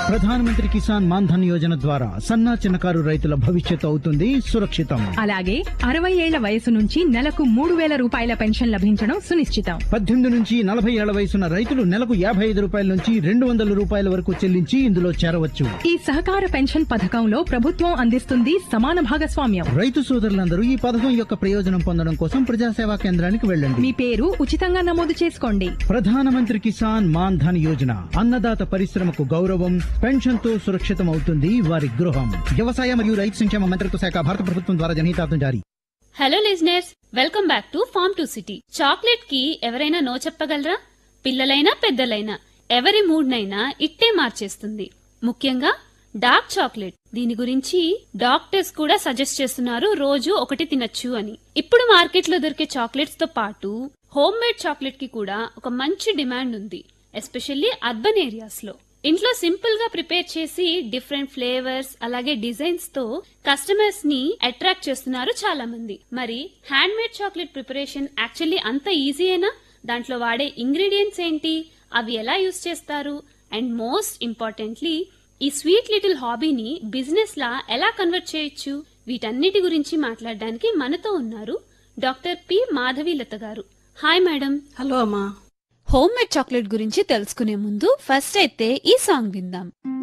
ప్రధానమంత్రి కిసాన్ మాన్ ధన్ యోజన ద్వారా సన్నా చిన్నకారు రైతుల భవిష్యత్తు అవుతుంది సురక్షితం అలాగే అరవై ఏళ్ల వయసు నుంచి నెలకు మూడు వేల రూపాయల పెన్షన్ లభించడం సునిశ్చితం పద్దెనిమిది నుంచి నలభై ఏళ్ల వయసున్న రైతులు నెలకు యాభై ఐదు రూపాయల నుంచి రెండు వందల రూపాయల వరకు చెల్లించి ఇందులో చేరవచ్చు ఈ సహకార పెన్షన్ పథకంలో ప్రభుత్వం అందిస్తుంది సమాన భాగస్వామ్యం రైతు సోదరులందరూ ఈ పథకం యొక్క ప్రయోజనం పొందడం కోసం ప్రజాసేవా కేంద్రానికి వెళ్ళండి మీ పేరు ఉచితంగా నమోదు చేసుకోండి ప్రధానమంత్రి కిసాన్ మాన్ ధన్ యోజన అన్నదాత పరిశ్రమకు గౌరవం పెన్షన్ తో సురక్షితం అవుతుంది వారి గృహం వ్యవసాయ మరియు రైతు సంక్షేమ మంత్రిత్వ శాఖ భారత ప్రభుత్వం ద్వారా జనహితార్థం జారీ hello listeners welcome back to farm to city chocolate కి ఎవరైనా నో చెప్పగలరా పిల్లలైనా పెద్దలైనా ఎవరి మూడ్నైనా ఇట్టే మార్చేస్తుంది ముఖ్యంగా డార్క్ చాక్లెట్ దీని గురించి డాక్టర్స్ కూడా సజెస్ట్ చేస్తున్నారు రోజు ఒకటి తినొచ్చు అని ఇప్పుడు మార్కెట్ లో దొరికే చాక్లెట్స్ తో పాటు హోమ్ మేడ్ చాక్లెట్ కి కూడా ఒక మంచి డిమాండ్ ఉంది ఎస్పెషల్లీ అర్బన్ ఏరియాస్ లో ఇంట్లో సింపుల్ గా ప్రిపేర్ చేసి డిఫరెంట్ ఫ్లేవర్స్ అలాగే డిజైన్స్ తో కస్టమర్స్ ని అట్రాక్ట్ చేస్తున్నారు చాలా మంది మరి hand made chocolate preparation actually అంత ఈజీయేనా దాంట్లో వాడే ఇంగ్రీడియంట్స్ ఏంటి అవి ఎలా యూస్ చేస్తారు అండ్ మోస్ట్ ఇంపార్టెంట్లీ ఈ స్వీట్ లిటిల్ హాబీని బిజినెస్ లా ఎలా కన్వర్ట్ చేయొచ్చు వీటన్నిటి గురించి మాట్లాడడానికి మనతో ఉన్నారు doctor P Madhavilatha garu hi madam hello అమ్మా హోమ్ మేడ్ చాక్లెట్ గురించి తెలుసుకునే ముందు ఫస్ట్ అయితే ఈ సాంగ్ విందాం